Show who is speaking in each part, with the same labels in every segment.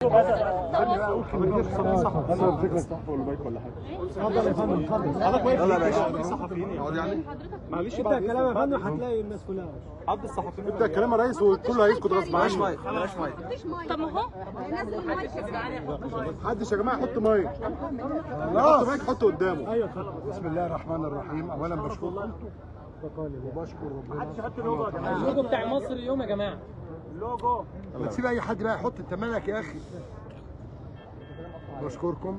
Speaker 1: بصوا بس خلي بقى اقول كلمتين صح انا الفكره صح ولا مايك ولا حاجه اتفضل يا فندم اتفضل حضرتك واقف يلا يا باشا الصحفيين يعني معلش
Speaker 2: انت الكلام يا فندم هتلاقي الناس كلها
Speaker 1: عبد الصحفيين ابدا الكلام يا ريس والكل هيسكت غصب عنه
Speaker 3: مايك بلاش مايك
Speaker 4: طب ما هو نزل المايك
Speaker 1: محدش يا جماعه يحط مايك حط مايك حطه قدامه
Speaker 2: ايوه اتفضل
Speaker 5: بسم الله الرحمن الرحيم اولا بشكركم وبشكر ربنا
Speaker 2: اللوجو بتاع مصر اليوم يا جماعه
Speaker 5: ما تسيب اي حد بقى يحط انت مالك يا اخي بشكركم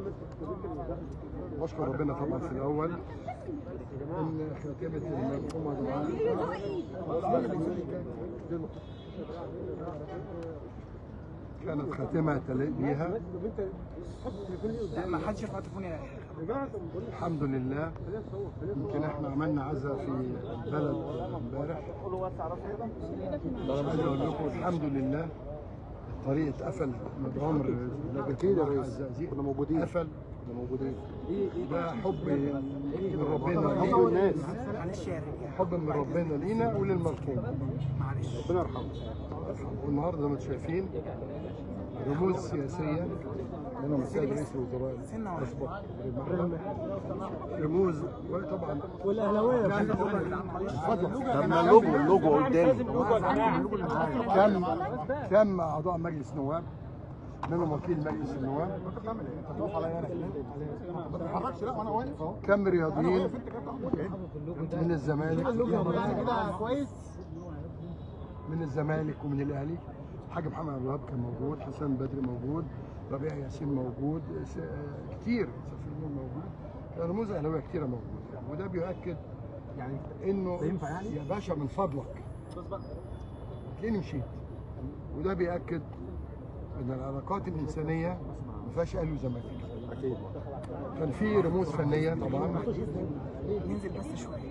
Speaker 5: بشكر ربنا طبعا في الاول ان خاتمه المرحومه دعاء كانت خاتمه تليق بيها
Speaker 3: ما حدش يرفع تليفوني يا
Speaker 5: الحمد لله يمكن احنا عملنا عزا في البلد امبارح مش عايز اقول لكم الحمد لله الطريق اتقفل من عمر
Speaker 1: اكيد يا ريس كنا موجودين
Speaker 5: قفل
Speaker 1: كنا موجودين
Speaker 5: ده حب من ربنا
Speaker 1: حب الناس
Speaker 3: معلش يا رجاله
Speaker 5: حب من ربنا لينا وللمرحوم
Speaker 1: ربنا يرحمه
Speaker 5: والنهارده زي ما انتم شايفين رموز سياسيه منهم السيد رئيس الوزراء الاسبق رموز وطبعا
Speaker 2: والاهلاويه يا فندم
Speaker 5: اتفضل
Speaker 1: طب ما اللوجو اللوجو قدامي
Speaker 2: اللوجو يا جماعه
Speaker 5: كم كم اعضاء مجلس نواب منهم وكيل مجلس النواب
Speaker 1: ما تتحركش لا وانا واقف اهو
Speaker 5: كم رياضيين من الزمالك
Speaker 2: كويس
Speaker 5: من الزمالك ومن الاهلي حاج محمد عبد الوهاب كان موجود حسام بدري موجود ربيع ياسين موجود س- آه، كتير سفير نور موجود رموز اهلاويه كتيره موجوده وده بيؤكد
Speaker 1: يعني
Speaker 5: انه
Speaker 1: ينفع يعني؟
Speaker 5: يا باشا من فضلك تلاقيني مشيت وده بيأكد ان العلاقات الانسانيه ما فيهاش اهلي وزمالك
Speaker 1: اكيد
Speaker 5: كان في رموز فنيه طبعا
Speaker 3: ننزل بس شويه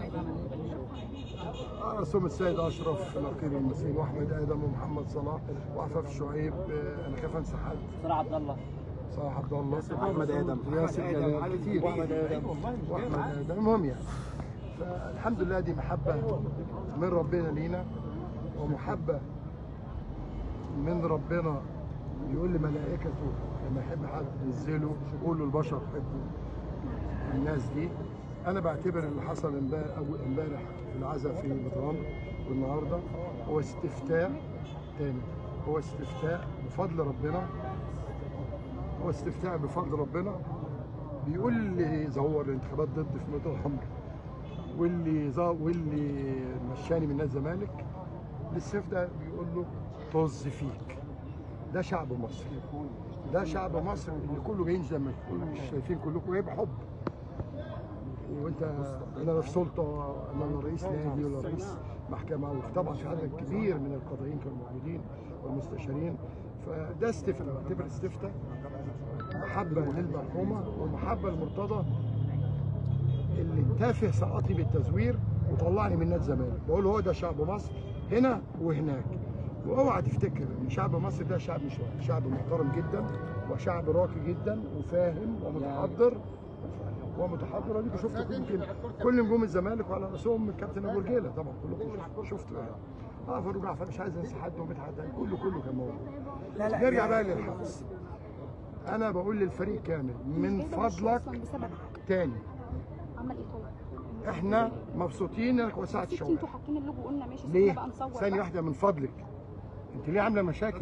Speaker 5: رسوم السيد اشرف نقيب المسير واحمد ادم ومحمد صلاح وعفاف شعيب آه، انا خايف انسى حد
Speaker 2: صلاح عبد الله
Speaker 5: صلاح عبد الله
Speaker 1: محمد آدم.
Speaker 5: ياسر جلال كتير
Speaker 1: واحمد آدم.
Speaker 5: واحمد ادم المهم يعني فالحمد لله دي محبه من ربنا لينا ومحبه من ربنا يقول لملائكته لما يحب حد ينزله يقول له البشر حبوا الناس دي انا بعتبر اللي حصل امبارح أول- امبارح في العزاء في بطران والنهارده هو استفتاء تاني هو استفتاء بفضل ربنا هو استفتاء بفضل ربنا بيقول اللي زور الانتخابات ضد في ميت الحمر واللي زا واللي مشاني من نادي الزمالك الاستفتاء بيقول له طز فيك ده شعب مصر ده شعب مصر اللي كله جايين زي ما كلكم شايفين كلكم جاي بحب وانت انا لا في سلطه انا لا رئيس نادي ولا رئيس محكمه وطبعا في عدد كبير من القضائيين كانوا موجودين والمستشارين فده استفتاء بعتبر استفتاء محبه للمرحومه ومحبه لمرتضى اللي تافه سقطني بالتزوير وطلعني من نادي الزمالك بقول له هو ده شعب مصر هنا وهناك واوعى تفتكر ان شعب مصر ده شعب مش واحد شعب محترم جدا وشعب راقي جدا وفاهم ومتحضر ومتحضر اديكوا شفتوا يمكن كل نجوم الزمالك وعلى راسهم الكابتن ابو رجيله طبعا كلكم شفتوا يعني اه فاروق جعفر مش عايز انسى حد ومدحت كله كله كان موجود
Speaker 3: لا لا
Speaker 5: نرجع بقى للحدث انا بقول للفريق كامل من فضلك
Speaker 4: بسبب
Speaker 5: تاني
Speaker 4: عمل ايه طول
Speaker 5: احنا مبسوطين انك وسعت
Speaker 4: ستي
Speaker 5: الشوارع
Speaker 4: انتوا حاطين اللوجو قلنا ماشي
Speaker 5: ليه؟
Speaker 4: سيبنا بقى نصور
Speaker 5: ثانية
Speaker 4: بقى.
Speaker 5: واحدة من فضلك انت ليه عاملة مشاكل؟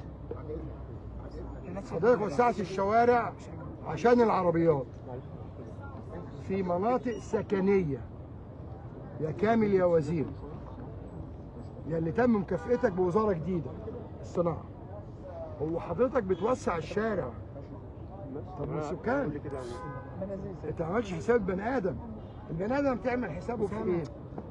Speaker 5: حضرتك وسعت الشوارع عشان العربيات في مناطق سكنية يا كامل يا وزير يا اللي تم مكافئتك بوزارة جديدة الصناعة هو حضرتك بتوسع الشارع طب والسكان انت ما عملتش حساب بني ادم البني ادم تعمل حسابه في ايه؟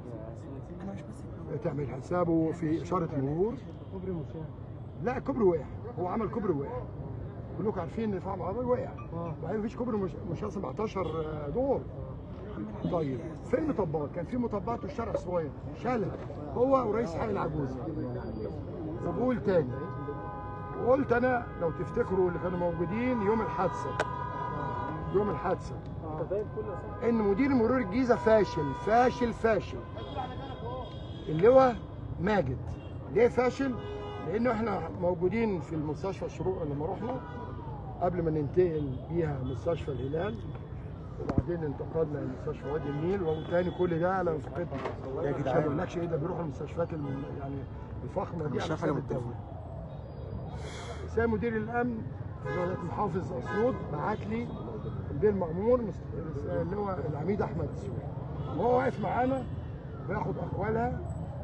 Speaker 5: تعمل حسابه في اشاره المرور لا كوبري وقع هو عمل كوبري وقع كلكم عارفين ان فعل العربي وقع وبعدين مفيش كوبري مش مش 17 دور طيب فين المطبات؟ كان في مطبات والشارع صغير شالها هو ورئيس حي العجوزه وبقول تاني وقلت انا لو تفتكروا اللي كانوا موجودين يوم الحادثه يوم الحادثه ان مدير مرور الجيزه فاشل فاشل فاشل اللي هو ماجد ليه فاشل لانه احنا موجودين في المستشفى الشروق لما رحنا قبل ما ننتقل بيها مستشفى الهلال وبعدين انتقلنا لمستشفى وادي النيل وتاني كل ده على فقدنا يا جدعان ما اقولكش ايه ده بيروحوا المستشفيات الم- يعني الفخمه دي على حساب الدوله سامي مدير الامن ولايه محافظ اسيوط بعت لي البيه مأمور مس- اللي هو العميد احمد السوري وهو واقف معانا بياخد اقوالها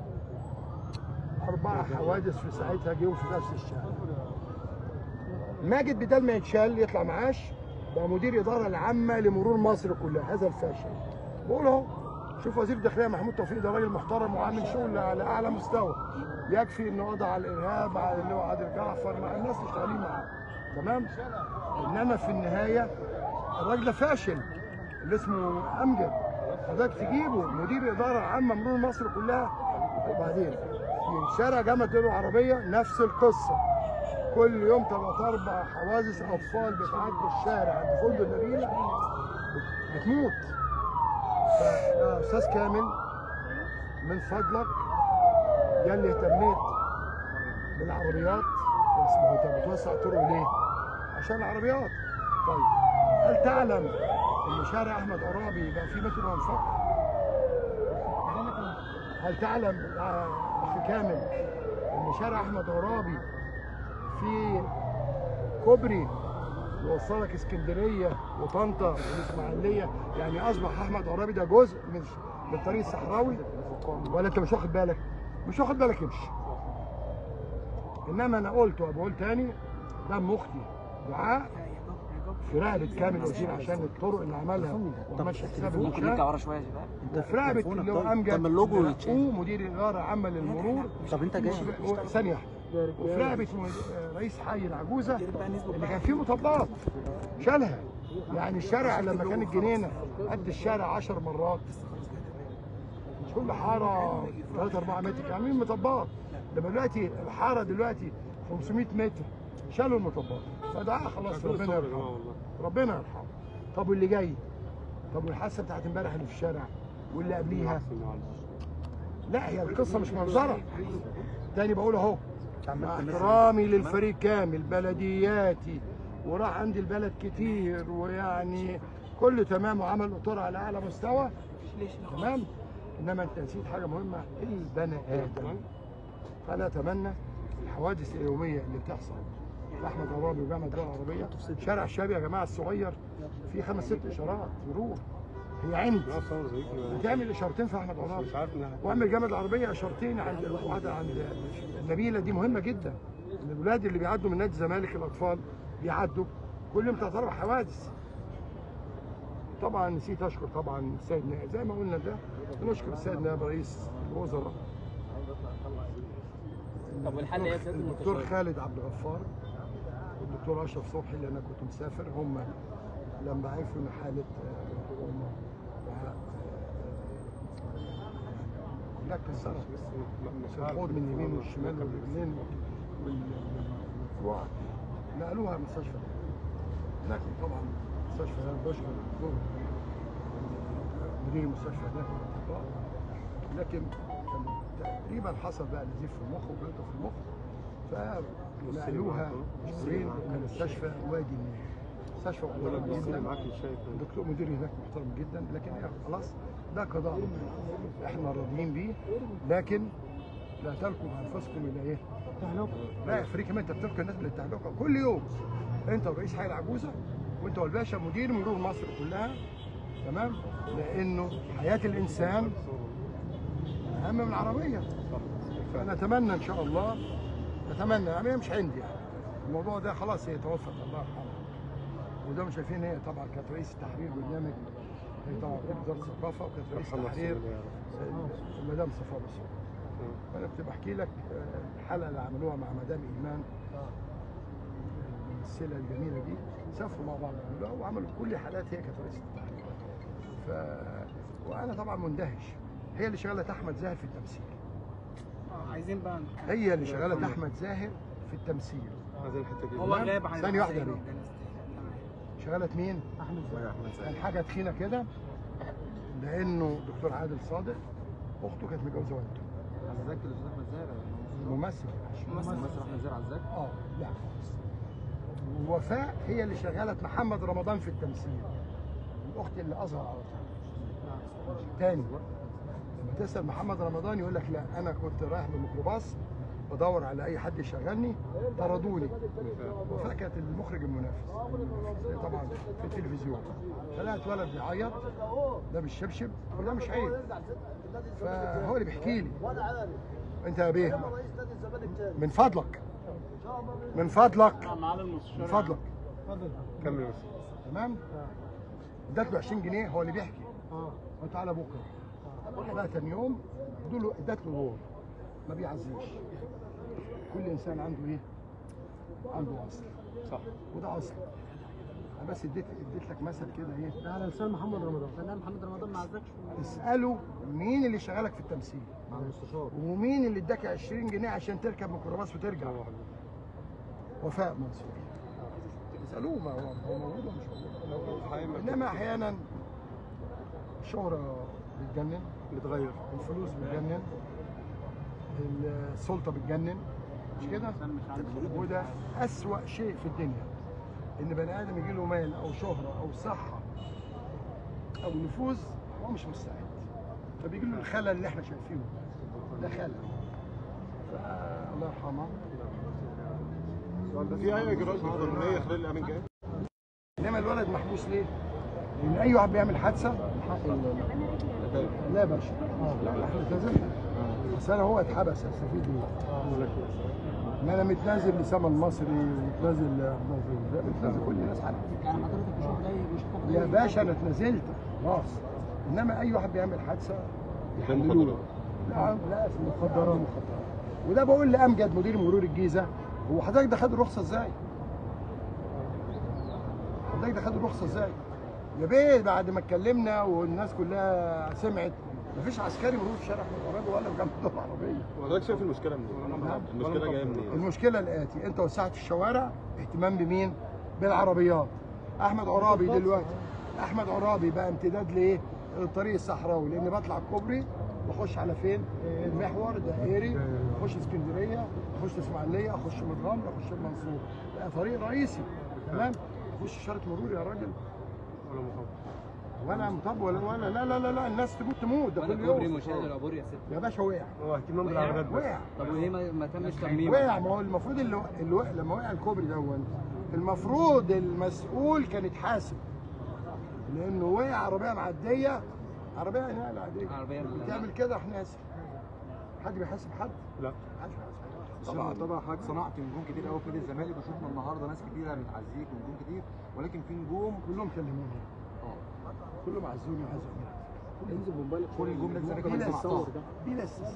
Speaker 5: اربع حوادث في ساعتها جيهم في نفس الشارع ماجد بدل ما يتشال يطلع معاش بقى مدير اداره العامه لمرور مصر كلها هذا الفاشل بقول اهو شوف وزير الداخليه محمود توفيق ده راجل محترم وعامل شغل على اعلى مستوى يكفي انه قضى على الارهاب على اللي هو عادل جعفر مع الناس اللي شغالين معاه تمام انما في النهايه الراجل ده فاشل اللي اسمه امجد حضرتك تجيبه مدير اداره عامه مرور مصر كلها وبعدين في شارع جامعه الدول العربيه نفس القصه كل يوم ثلاث اربع حوادث اطفال بتعدي الشارع عند فندق النبيل بتموت فيا استاذ كامل من فضلك يا اللي اهتميت بالعربيات بس ما هو انت بتوسع طرق ليه؟ عشان العربيات طيب هل تعلم ان شارع احمد عرابي بقى فيه متر وانفاق؟ هل تعلم يا اخي كامل ان شارع احمد عرابي فيه كوبري يوصلك اسكندريه وطنطا والاسماعيليه يعني اصبح احمد عرابي ده جزء من من الطريق الصحراوي ولا انت مش واخد بالك؟ مش واخد بالك امشي انما انا قلت وبقول تاني دم اختي دعاء في رقبه كامل وزير عشان الطرق اللي عملها وماشي حساب
Speaker 2: ممكن نرجع
Speaker 5: المشاة
Speaker 2: ورا شويه يا شباب
Speaker 5: وفي رقبه اللي هو امجد
Speaker 2: طب ما اللوجو
Speaker 5: اللي
Speaker 2: يتشال.
Speaker 5: نقوه مدير اداره عامه للمرور
Speaker 2: طب انت جاي
Speaker 5: و- ثانيه واحدة. وفي رقبه مد- رئيس حي العجوزه اللي كان فيه مطبات شالها يعني الشارع لما كان الجنينه قد الشارع 10 مرات مش كل حاره 3 4 متر كانوا عاملين مطبات لما دلوقتي الحاره دلوقتي 500 متر شالوا المطبات فدعاء خلاص ربنا يرحمه ربنا يرحمه طب واللي جاي طب والحادثه بتاعت امبارح اللي في الشارع واللي قبليها لا هي القصه مش منظره تاني بقول اهو مع احترامي للفريق كامل بلدياتي وراح عندي البلد كتير ويعني كله تمام وعمل اطار على اعلى مستوى تمام انما انت نسيت حاجه مهمه البني ادم فانا اتمنى الحوادث اليوميه اللي بتحصل في احمد عرابي وجامعه الدول العربيه شارع الشباب يا جماعه الصغير فيه خمس ست اشارات مرور هي عند بتعمل اشارتين في احمد عرابي واعمل جامعه العربيه اشارتين عند واحده عند النبيله دي مهمه جدا ان الولاد اللي بيعدوا من نادي الزمالك الاطفال بيعدوا كل يوم ثلاث اربع حوادث طبعا نسيت اشكر طبعا السيد نائب زي ما قلنا ده بنشكر السيد نائب رئيس الوزراء
Speaker 2: طب والحل ايه يا سيادة
Speaker 5: الدكتور
Speaker 2: المستشار؟
Speaker 5: خالد عبد الغفار والدكتور اشرف صبحي اللي انا كنت مسافر هم لما عرفوا ان حاله آه، هم آه، كلها اتكسرت الحوض من اليمين والشمال والرجلين وال- والكوع نقلوها مستشفى لكن طبعا مستشفى ده بشكر الدكتور مدير المستشفى ده لكن كان تقريبا حصل بقى نزيف في المخ وجلطه في المخ فنقلوها مشهورين من مستشفى وادي النيل مستشفى محترم جدا الدكتور مدير هناك محترم جدا لكن هي خلاص ده قضاء ربنا. احنا راضيين بيه لكن لا تلقوا انفسكم الى ايه؟ لا يا فريق كمان انت بتلقي الناس للتهلكه كل يوم انت ورئيس حي العجوزه وانت والباشا مدير مرور مصر كلها تمام لانه حياه الانسان اهم من العربيه فنتمنى ان شاء الله نتمنى يعني مش عندي يعني الموضوع ده خلاص هي توفت الله يرحمها وده مش شايفين هي طبعا كانت رئيس تحرير برنامج هي طبعا رئيس وزاره الثقافه وكانت رئيس تحرير المدام صفاء بسيط فانا كنت بحكي لك آه، الحلقه اللي عملوها مع مدام ايمان الممثله الجميله دي سافروا مع بعض عملوها وعملوا كل حالات هي كانت رئيسه التحرير ف وانا طبعا مندهش هي اللي شغاله احمد زاهر في التمثيل
Speaker 3: آه، عايزين بقى
Speaker 5: هي اللي شغاله احمد زاهر في التمثيل
Speaker 3: هو غاب عن
Speaker 5: ثانية واحدة
Speaker 3: الحسين
Speaker 5: ليه؟
Speaker 3: تمام.
Speaker 5: شغاله مين؟ احمد زاهر كان حاجه تخينه كده لانه دكتور عادل صادق اخته كانت متجوزه والده ممثل
Speaker 2: مصر احمد زرع عزاك
Speaker 5: اه لا خالص ووفاء هي اللي شغلت محمد رمضان في التمثيل الاخت اللي اصغر على طول تاني لما تسال محمد رمضان يقول لك لا انا كنت رايح بميكروباص بدور على اي حد يشغلني طردوني وفاء كانت المخرج المنافس طبعا في التلفزيون فلقت ولد بيعيط ده مش شبشب وده مش عيب فهو اللي بيحكي لي انت يا بيه من فضلك من فضلك من فضلك
Speaker 1: كمل بس
Speaker 5: تمام ادت له 20 جنيه هو اللي بيحكي قلت تعالى بكره بقى تاني يوم ادوا له ادت له دور ما بيعزيش كل انسان عنده ايه؟ عنده اصل
Speaker 1: صح
Speaker 5: وده اصل انا بس اديت اديت لك مثل كده ايه
Speaker 3: ده على لسان محمد رمضان
Speaker 2: فنان محمد رمضان ما عزكش
Speaker 5: اساله مين اللي شغلك في التمثيل
Speaker 2: مع المستشار
Speaker 5: ومين اللي اداك 20 جنيه عشان تركب ميكروباص وترجع وفاء منصور اسالوه ما هو هو موجود ولا مش موجود انما احيانا الشهره بتجنن
Speaker 1: بتغير
Speaker 5: الفلوس بتجنن السلطه بتجنن مش كده وده اسوا شيء في الدنيا ان بني ادم يجي له مال او شهره او صحه او نفوذ هو مش مستعد فبيجي له الخلل اللي احنا شايفينه ده خلل فالله يرحمها
Speaker 1: في اي اجراءات قانونيه خلال الايام الجايه؟
Speaker 5: انما الولد محبوس ليه؟ لان اي واحد بيعمل حادثه من حق ال- لا يا باشا لا لا احنا اتنازلنا بس انا هو اتحبس هستفيد ايه؟ ما انا متنازل لسما المصري ومتنازل لموفي لا متنازل كل الناس عارفه
Speaker 2: يعني حضرتك مش جاي مش هتاخد
Speaker 5: يا باشا انا اتنازلت خلاص انما اي واحد بيعمل حادثه يحللوا له لا لا في المخدرات مخدرات وده بقول لامجد مدير مرور الجيزه هو حضرتك ده خد الرخصه ازاي؟ حضرتك ده خد الرخصه ازاي؟ يا بيه بعد ما اتكلمنا والناس كلها سمعت مفيش عسكري مرور في شارع احمد عرابي ولا في جنب العربيه
Speaker 1: وحضرتك شايف المشكله منين؟ المشكله جايه منين؟
Speaker 5: المشكله الاتي انت وسعت الشوارع اهتمام بمين بالعربيات احمد عرابي دلوقتي احمد عرابي بقى امتداد لايه الطريق الصحراوي لان بطلع الكوبري بخش على فين المحور دائري اخش اسكندريه اخش اسماعيليه اخش متغمر اخش المنصوره بقى طريق رئيسي تمام اخش اشاره مرور يا راجل
Speaker 1: ولا مخاطر
Speaker 5: ولا مطب ولا ولا لا لا لا, لا الناس تموت تموت ده كل
Speaker 2: كوبري
Speaker 5: يوم
Speaker 2: مشاهد العبور يا ست
Speaker 5: يا باشا وقع
Speaker 1: هو اهتمام بالعربيات بس
Speaker 5: وقع
Speaker 2: طب وليه ما, ما تمش ترميمه؟
Speaker 5: وقع ما هو المفروض اللي, اللي وقع لما وقع الكوبري دون المفروض المسؤول كان يتحاسب لانه وقع عربيه معديه عربيه نقل عاديه
Speaker 2: عربية نقل.
Speaker 5: بتعمل كده احنا اسف حد بيحاسب حد؟
Speaker 1: لا
Speaker 5: محدش بيحاسب
Speaker 6: طبعا طبعا حضرتك صنعت نجوم كتير قوي في نادي الزمالك وشفنا النهارده ناس كتيره بتعزيك ونجوم كتير ولكن في نجوم
Speaker 5: كلهم كلموني كلهم عزوني وعزوني
Speaker 2: انزل موبايلك
Speaker 6: كل نجوم نادي الزمالك
Speaker 5: بلا
Speaker 6: اللي
Speaker 5: استثناء
Speaker 6: صنعتها
Speaker 5: بلا استثناء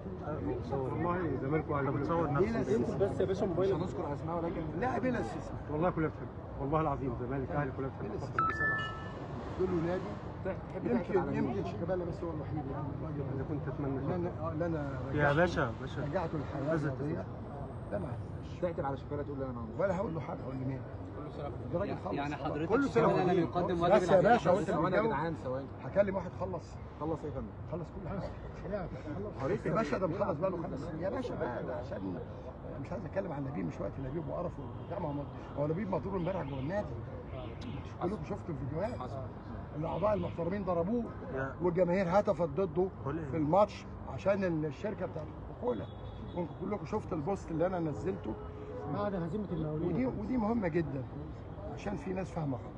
Speaker 1: والله زمالك واهلي بتصور
Speaker 5: بلا استثناء
Speaker 1: بس يا باشا
Speaker 6: مش
Speaker 1: موبايلك
Speaker 6: هنذكر اسماء ولكن
Speaker 5: لا بلا استثناء
Speaker 1: والله كلها بتحب والله العظيم زمالك اهلي كلها
Speaker 5: بلا
Speaker 1: بتحب
Speaker 5: استثناء بصراحه دول ولادي
Speaker 6: تحب تحكي على
Speaker 5: يمكن
Speaker 6: مين؟
Speaker 5: يمكن شيكابالا بس هو الوحيد يعني الراجل
Speaker 1: اذا كنت اتمنى
Speaker 5: اللي انا آه، اللي انا
Speaker 1: يا
Speaker 5: رجعته-
Speaker 1: باشا باشا
Speaker 5: رجعته الحياه الرياضيه لا ما عرفتش
Speaker 6: تحكي على شيكابالا تقول لي انا
Speaker 5: ولا هقول له حاجه اقول له مين ده راجل خلص
Speaker 2: يعني
Speaker 5: خلاص.
Speaker 2: حضرتك
Speaker 5: كله
Speaker 2: شغال
Speaker 5: سنه
Speaker 2: انا
Speaker 5: ودين.
Speaker 2: بنقدم واجب
Speaker 5: بس يا
Speaker 2: العدالة.
Speaker 5: باشا وانت
Speaker 6: ثواني يا
Speaker 5: بتتجوز
Speaker 6: جدعان ثواني
Speaker 5: هكلم واحد خلص
Speaker 6: خلص ايه يا فندم
Speaker 5: خلص كل حاجه يا باشا ده مخلص بقى له خمس سنين يا باشا بقى ده عشان مش عايز اتكلم عن نبيل مش وقت نبيل وقرف وبتاع ما هو هو نبيل مضروب امبارح جوه النادي كلكم شفتوا الفيديوهات الاعضاء المحترمين ضربوه
Speaker 1: يا-
Speaker 5: والجماهير هتفت ضده
Speaker 1: قول إيه؟
Speaker 5: في الماتش عشان الشركه بتاعت كوكولا وانتم كلكم شفتوا البوست اللي انا نزلته
Speaker 3: بعد هزيمه
Speaker 5: ودي
Speaker 3: المقاولين
Speaker 5: ودي مهمه جدا عشان في ناس فاهمه غلط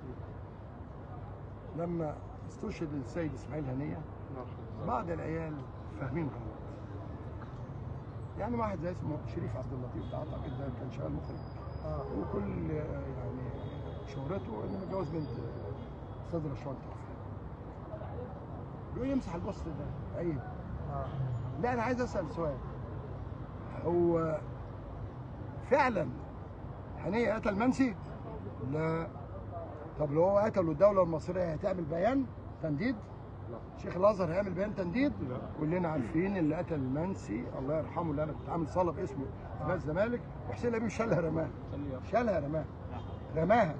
Speaker 5: لما استشهد السيد اسماعيل هنيه بعض العيال فاهمين غلط يعني واحد زي اسمه شريف عبد اللطيف ده اعتقد ده كان شغال مخرج وكل آه، يعني شهرته انه متجوز بنت استاذ رشوان توفيق بيقول يمسح البوست ده عيب لا انا عايز اسال سؤال هو فعلا هنية قتل منسي؟ لا طب لو هو قتل والدولة المصرية هتعمل بيان تنديد؟ شيخ الازهر هيعمل بيان تنديد؟
Speaker 1: لا.
Speaker 5: كلنا عارفين اللي قتل منسي الله يرحمه اللي انا كنت عامل صاله باسمه في نادي الزمالك وحسين لبيب شالها رماها شالها رماها رماها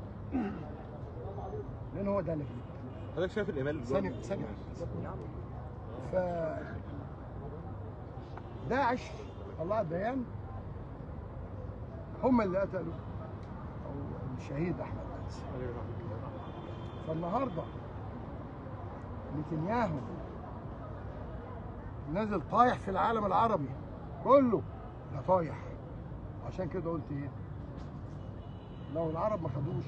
Speaker 5: لان هو ده اللي فيه
Speaker 1: حضرتك شايف الايميل
Speaker 5: ثانية ثانية واحدة بس. ف داعش طلعت بيان هم اللي قتلوا أو الشهيد احمد ناصر فالنهارده نتنياهو نازل طايح في العالم العربي كله ده طايح عشان كده قلت ايه لو العرب ما خدوش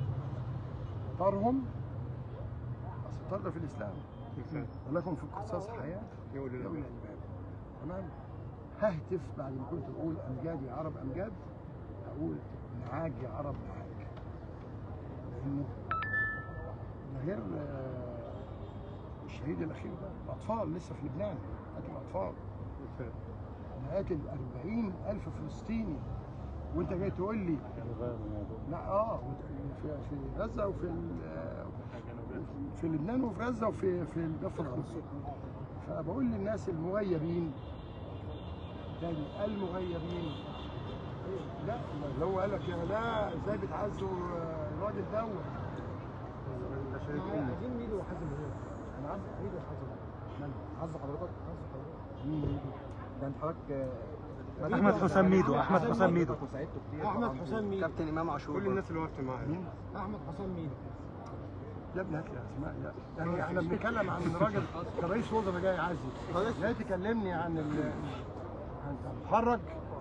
Speaker 5: طارهم اصل الطار ده في الاسلام ولكم في القصاص حياه يولي الالباب تمام ههتف بعد ما كنت اقول امجاد يا عرب امجاد هقول نعاج يا عرب نعاج لانه ده غير آه، الشهيد الاخير ده الاطفال لسه في لبنان قتل الاطفال انا قاتل 40 الف فلسطيني وانت جاي تقول لي لا اه في في غزه وفي ال- آه، في لبنان وفي غزه وفي في الضفه الغربيه فبقول للناس المغيبين تاني المغيبين لا اللي هو قال لك يا لا ازاي بتعزوا آه، الراجل دوت
Speaker 3: عايزين ميدو وحازم هنا
Speaker 5: نعم
Speaker 3: ميدو وحازم
Speaker 5: من؟
Speaker 6: عز حضرتك
Speaker 5: مين؟
Speaker 6: ده انت حضرتك
Speaker 3: أحمد حسام ميدو، أحمد حسام ميدو.
Speaker 6: وساعدته كتير
Speaker 3: احمد حسام ميدو
Speaker 2: كابتن امام عاشور
Speaker 1: كل الناس اللي وقفت معايا
Speaker 5: مين؟
Speaker 3: احمد حسام ميدو
Speaker 5: يا ابني هات لي اسماء لا يعني احنا بنتكلم عن راجل كرئيس وزراء جاي يعزي لا تكلمني عن ال عن محرج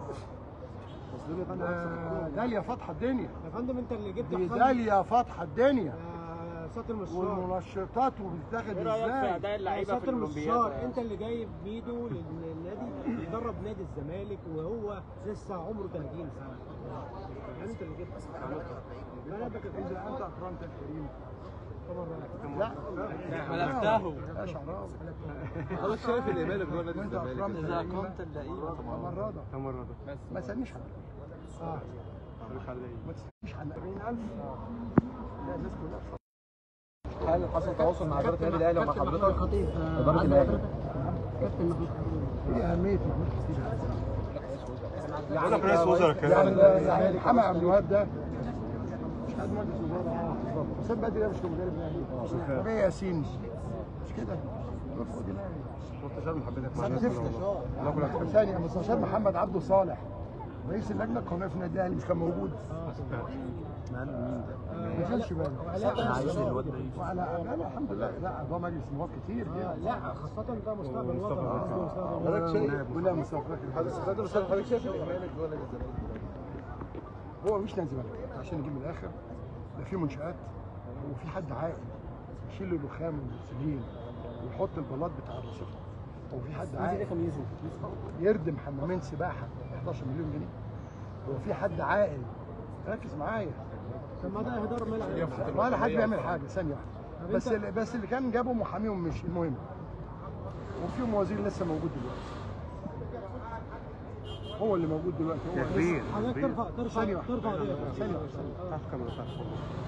Speaker 5: آه، داليا فاتحه الدنيا
Speaker 3: يا فندم انت اللي جبت
Speaker 5: دي
Speaker 3: حسام
Speaker 5: داليا فاتحه الدنيا
Speaker 3: آه، سياده المستشار
Speaker 5: والمنشطات وبتتاخد ازاي
Speaker 3: يا سياده المستشار انت اللي جايب ميدو للنادي يدرب نادي الزمالك وهو لسه عمره 30 سنه يعني انت اللي جبت
Speaker 5: اذا انت اكرمت الكريم لا
Speaker 2: ملكته.
Speaker 5: لا شعراوي
Speaker 6: حضرتك شايف الايمان اللي جوه نادي
Speaker 5: وانت
Speaker 6: الزمالك
Speaker 5: اكرمت
Speaker 2: اذا
Speaker 5: اللئيم
Speaker 2: اقمت اللئيم
Speaker 5: مرضى
Speaker 1: مرة ده
Speaker 5: ما تسالنيش حاجه
Speaker 3: اه
Speaker 1: الخلية
Speaker 5: ما تسالنيش عن 40000 لا الناس كلها
Speaker 6: هل حصل تواصل مع اداره النادي الاهلي ومع حضرتك؟
Speaker 3: خطيب
Speaker 6: اداره الاهلي
Speaker 3: كابتن محمود
Speaker 5: ايه اهميه محمود كتير
Speaker 1: انا في رئيس وزراء
Speaker 5: يعني
Speaker 1: كده
Speaker 5: يعني محمد عبد الوهاب ده مش قد مجلس وزراء بالظبط حسام بدري ده مش مدرب الاهلي وجاي ياسين مش كده رفض دماغي
Speaker 1: مستشار محمد
Speaker 5: انا زفت ثاني مستشار محمد عبده صالح رئيس اللجنه القانونيه في النادي الاهلي مش كان موجود ما شالش باله وعلى لا لا الحمد لله لا اعضاء مجلس النواب كتير جدا
Speaker 3: لا خاصه ده مستقبل الوطن بالنسبه لمستقبل
Speaker 5: حضرتك شايف ولا مستقبل
Speaker 6: حضرتك شايف الايمان اللي جوه نادي الزمالك
Speaker 5: هو مش نادي زمالك عشان نجيب من الاخر ده في منشات وفي حد عاقل يشيل الرخام والسجين ويحط البلاط بتاع الرصيف وفي حد عاقل يردم حمامين سباحه ب 11 مليون جنيه هو في حد عاقل ركز معايا
Speaker 3: طب ما ده اهدار ملعب
Speaker 5: ولا حد بيعمل حاجه ثانيه واحده بس اللي بس اللي كان جابه محاميهم مش المهم وفيهم وزير لسه موجود دلوقتي هو اللي موجود دلوقتي هو
Speaker 1: كبير
Speaker 3: حضرتك ترفع ترفع
Speaker 5: ثانية واحدة.
Speaker 3: ترفع دي
Speaker 5: ثانية واحدة.
Speaker 1: احكم ولا تحكم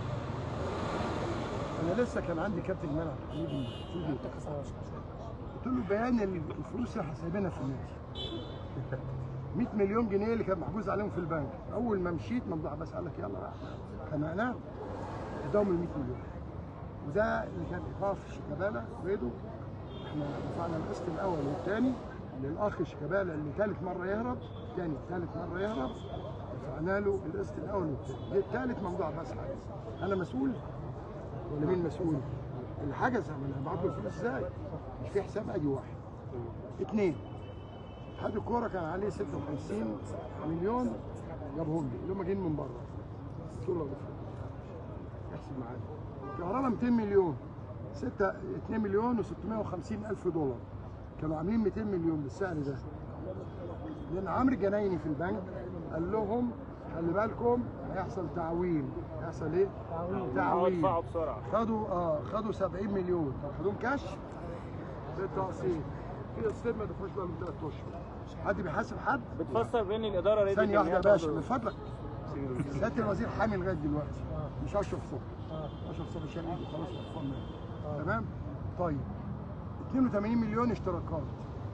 Speaker 5: انا لسه كان عندي كابتن الملعب حبيبي فوجي قلت له بيان الفلوس اللي احنا سايبينها في النادي 100 مليون جنيه اللي كان محجوز عليهم في البنك اول ما مشيت ممدوح عباس قال لك يلا بقى خنقناه اداهم ال 100 مليون وده اللي كان ايقاف شيكابالا ويدو احنا دفعنا القسط الاول والثاني للاخ شيكابالا اللي ثالث مره يهرب ثاني ثالث مره يهرب دفعنا له القسط الاول والثاني جه الثالث ممدوح عباس حجز انا مسؤول ولا مين مسؤول؟ اللي حجز انا هبعت له الفلوس ازاي؟ مش في حساب ادي واحد. اثنين اتحاد الكوره كان عليه 56 مليون جابهم لي اللي هم جايين من بره. قلت له غفر. احسب معايا. كهرباء 200 مليون 6 2 مليون و650 الف دولار كانوا عاملين 200 مليون بالسعر ده لان عمرو الجنايني في البنك قال لهم خلي بالكم هيحصل تعويم هيحصل ايه؟ تعويم
Speaker 1: ادفعوا بسرعة
Speaker 5: خدوا اه خدوا 70 مليون خدوهم كاش بالتقسيط في قسطين ما دفعوش بقى من ثلاث اشهر حد بيحاسب حد؟
Speaker 1: بتفسر بين الإدارة ريدي
Speaker 5: ثانية واحدة يا باشا من فضلك سيادة الوزير حامي لغاية دلوقتي مش اشرف صبحي اشرف صبحي شال ايده خلاص وقفان منه. تمام؟ طيب 82 مليون اشتراكات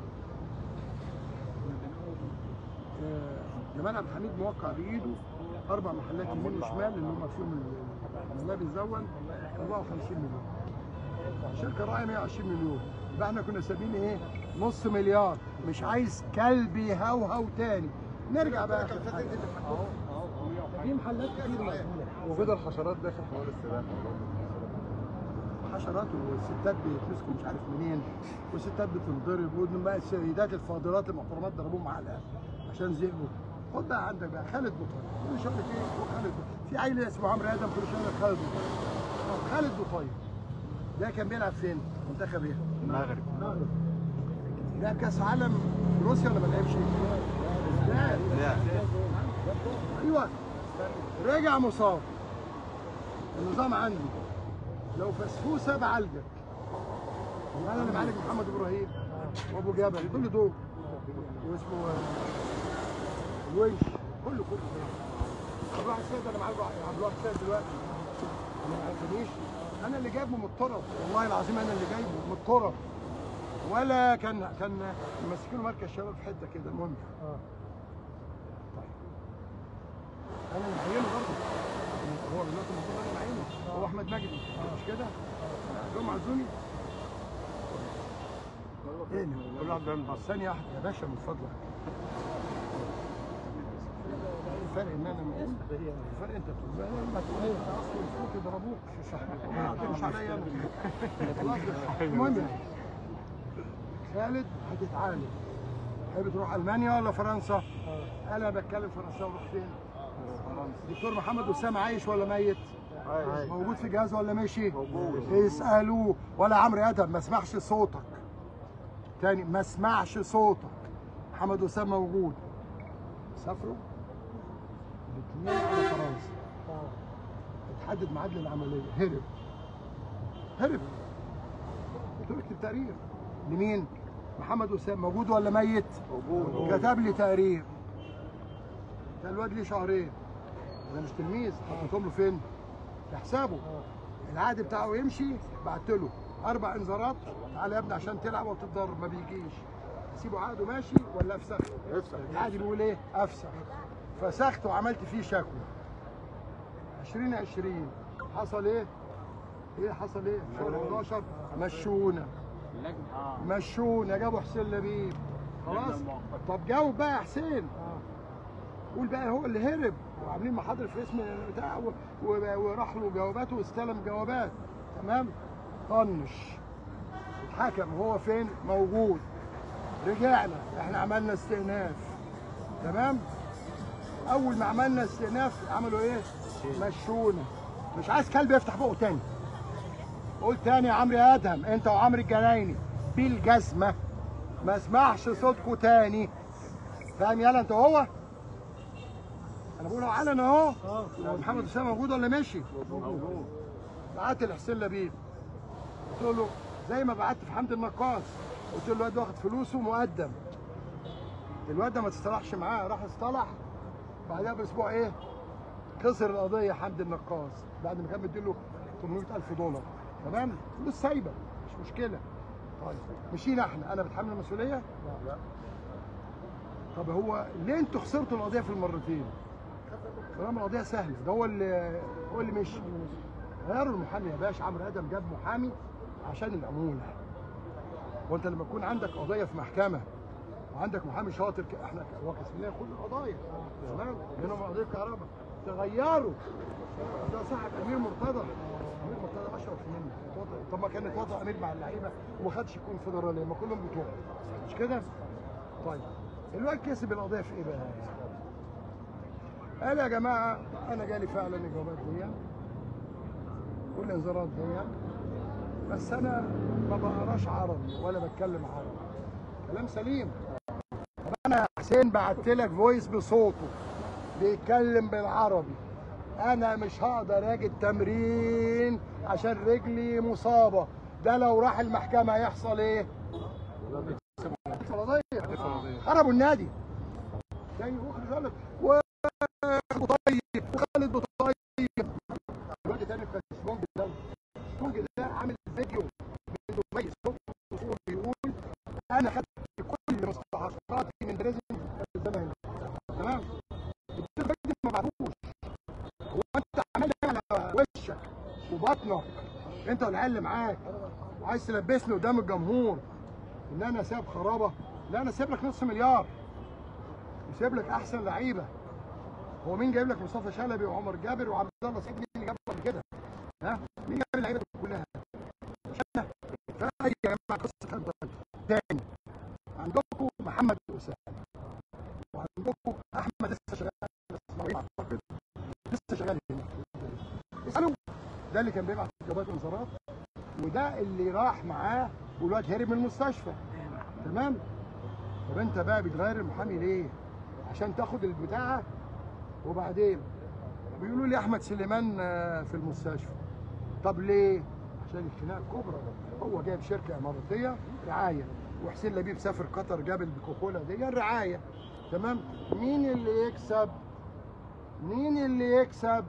Speaker 5: آه، جمال عبد الحميد موقع بايده اربع محلات يمين وشمال اللي هم فيهم الملابس زون 54 مليون شركه راعيه 120 مليون يبقى احنا كنا سابين ايه؟ نص مليار مش عايز كلب يهوهو تاني نرجع بقى في محلات كتير مقفوله
Speaker 6: وجود الحشرات داخل حوار السباحه
Speaker 5: حشرات والستات بيتمسكوا مش عارف منين والستات بتنضرب وبقى السيدات الفاضلات المحترمات ضربوهم معلقه عشان زهقوا خد بقى عندك بقى خالد بطيب كل شويه ايه هو خالد بطيب في عيل اسمه عمرو ادم كل شويه خالد بطيب آه، خالد بطيب ده كان بيلعب فين؟ منتخب ايه؟
Speaker 6: المغرب
Speaker 5: لعب كاس عالم في روسيا ولا ما لعبش؟ لعب
Speaker 6: لا
Speaker 5: ايوه رجع مصاب النظام عندي لو فسفوسه بعالجك وانا اللي معالج محمد ابراهيم وابو جبل كل دول واسمه آه، الونش كله كله عبد الواحد السيد انا معالجه عبد الواحد السيد دلوقتي ما عرفنيش انا اللي جايبه من الطرف والله العظيم انا اللي جايبه من الطرف ولا كان كان ماسكينه مركز شباب في حته كده المهم انا اللي معينه برضه هو دلوقتي المفروض انا اللي معينه هو احمد مجدي مش كده؟ جم عزوني ايه اللي
Speaker 1: كل واحد بيعمل بس
Speaker 5: ثانية واحدة يا باشا من فضلك الفرق ان انا بقول الفرق انت بتقول انا لما تقول انت اصلا المفروض يضربوك في صاحبك ما تعتمدش عليا انا خلاص المهم يعني. خالد هتتعالج تحب تروح المانيا ولا فرنسا؟ انا بتكلم فرنساوي اروح فين؟ دكتور محمد اسامه عايش ولا ميت؟ موجود في جهاز ولا مشي؟ موجود اسالوه ولا عمرو ادم ما اسمعش صوتك تاني ما اسمعش صوتك محمد اسامه موجود سافروا الاثنين على فرنسا اتحدد ميعاد للعمليه هرب هرب قلت له اكتب تقرير لمين؟ محمد اسامه موجود ولا ميت؟ موجود كتب لي تقرير كان الواد ليه شهرين ده مش تلميذ حطيتهم له فين؟ في حسابه العقد بتاعه يمشي بعت له اربع انذارات تعالى يا ابني عشان تلعب وتتضرب ما بيجيش سيبه عقده ماشي ولا افسخ؟ افسخ العقد بيقول ايه؟ افسخ فسخت وعملت فيه شكوى 2020 حصل ايه؟ ايه حصل ايه؟ في شهر 11 مشونا مشونا جابوا حسين لبيب خلاص طب جاوب بقى يا حسين قول بقى هو اللي هرب وعاملين محاضر في اسم بتاع و- و- وراح له جوابات واستلم جوابات تمام طنش اتحكم هو فين موجود رجعنا احنا عملنا استئناف تمام اول ما عملنا استئناف عملوا ايه مشونا مش عايز كلب يفتح بقه تاني قول تاني يا عمرو يا ادهم انت وعمرو الجنايني بالجزمه ما اسمعش صوتكوا تاني فاهم يلا انت وهو انا بقول علنا اهو هو محمد اسامه موجود ولا ماشي؟ موجود بعت لحسين لبيب قلت له زي ما بعت في حمد النقاص قلت له الواد واخد فلوسه مقدم الواد ده ما تصطلحش معاه راح اصطلح بعدها باسبوع ايه؟ خسر القضيه حمد النقاص بعد ما كان مديله 800000 دولار تمام؟ فلوس سايبه مش مشكله طيب مشينا احنا انا بتحمل المسؤوليه؟ لا طب هو ليه انتوا خسرتوا القضيه في المرتين؟ طالما القضيه سهله ده هو اللي هو اللي مشي غيروا المحامي يا باشا عمرو ادم جاب محامي عشان العموله وانت لما يكون عندك قضيه في محكمه وعندك محامي شاطر ك- احنا ك- هو كسب لنا كل القضايا تمام منهم قضيه كهرباء تغيروا ده صاحب امير مرتضى امير مرتضى اشرف مني اتوضع- طب ما كان اتوضع امير مع اللعيبه وما خدش الكونفدراليه ما كلهم بتوع مش كده؟ طيب الواد كسب القضيه في ايه بقى؟ قال يا جماعه انا جالي فعلا الجوابات دي والانذارات دي بس انا ما بقراش عربي ولا بتكلم عربي كلام سليم طب انا يا حسين بعت لك فويس بصوته بيتكلم بالعربي انا مش هقدر اجي التمرين عشان رجلي مصابه ده لو راح المحكمه هيحصل ايه؟ قضيه خربوا النادي يعني مخرج قال لك وطيب وخالد بطيب الواد تاني في سمونج ده سمونج ده عامل فيديو من دبي صوت بيقول انا خدت كل مستحقاتي من بريزن الزمن تمام الفيديو ما بعتوش هو انت عمال على وشك وبطنك انت والعيال اللي معاك وعايز تلبسني قدام الجمهور ان انا ساب خرابه لا انا سايب لك نص مليار وسايب لك احسن لعيبه هو مين جايب لك مصطفى شلبي وعمر جابر وعبد الله سعيد مين اللي جاب قبل كده ها مين جاب اللعيبه دي كلها مش انا فهي يا جماعه قصه حب تاني عندكم محمد اسامه وعندكم احمد لسه شغال اسماعيل اعتقد لسه شغال هنا اسالوا ده اللي كان بيبعت جوابات انذارات وده اللي راح معاه والواد هرب من المستشفى تمام طب انت بقى بتغير المحامي ليه عشان تاخد البتاعه وبعدين بيقولوا لي احمد سليمان آه، في المستشفى طب ليه عشان الخناقه الكبرى هو جايب شركه اماراتيه رعايه وحسين لبيب سافر قطر جاب الكوكولا دي رعايه تمام مين اللي يكسب مين اللي يكسب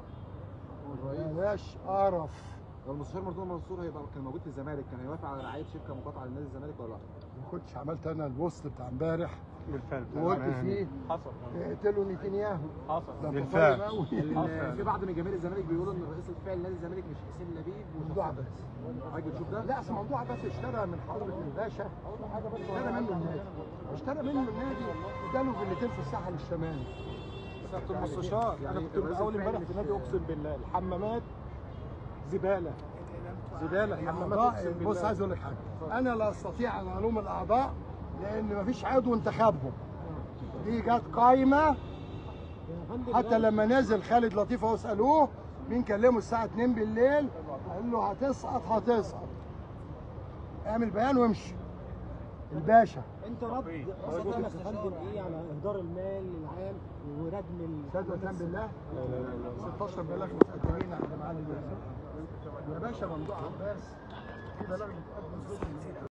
Speaker 5: بلاش قرف
Speaker 6: لو المستشار مرتضى منصور هيبقى كان موجود في الزمالك كان هيوافق على رعايه شركه مقاطعه لنادي الزمالك ولا لا؟
Speaker 5: ما كنتش عملت انا البوست بتاع امبارح
Speaker 1: بالفعل
Speaker 5: وقلت فيه
Speaker 1: حصل
Speaker 5: اقتلوا نتنياهو
Speaker 1: حصل
Speaker 5: ده
Speaker 1: بالفعل.
Speaker 5: مطالب قوي
Speaker 6: ال- في بعض من جماهير الزمالك بيقولوا ان الرئيس الفعلي لنادي الزمالك مش حسين لبيب
Speaker 5: موضوع
Speaker 6: وشخص
Speaker 5: بس
Speaker 6: حضرتك بتشوف ده؟
Speaker 5: لا اصل موضوع بس اشترى من حضرة الباشا اشترى منه النادي اشترى منه النادي اداله فيلتين في الساحل الشمالي
Speaker 1: سياده المستشار انا
Speaker 6: يعني
Speaker 1: كنت
Speaker 6: الرئيس
Speaker 1: اول امبارح
Speaker 6: الفعلي
Speaker 1: في نادي
Speaker 6: مش-
Speaker 1: اقسم بالله الحمامات زباله زباله حمامات
Speaker 5: الأعضاء
Speaker 1: اقسم بالله
Speaker 5: بص عايز اقول لك حاجه انا لا استطيع ان الوم الاعضاء لان مفيش عضو انتخابهم دي جت قايمه حتى لما نزل خالد لطيف اهو اسالوه مين كلمه الساعه 2 بالليل قال له هتسقط هتسقط اعمل بيان وامشي الباشا
Speaker 3: انت رد رد فعلك يا فندم ايه على اهدار المال العام وردم ال-
Speaker 5: صدق وسلام بالله 16 بلاغ متقدمين عند معالي الوزير يا باشا ممدوح عباس في بلاغ متقدم ضد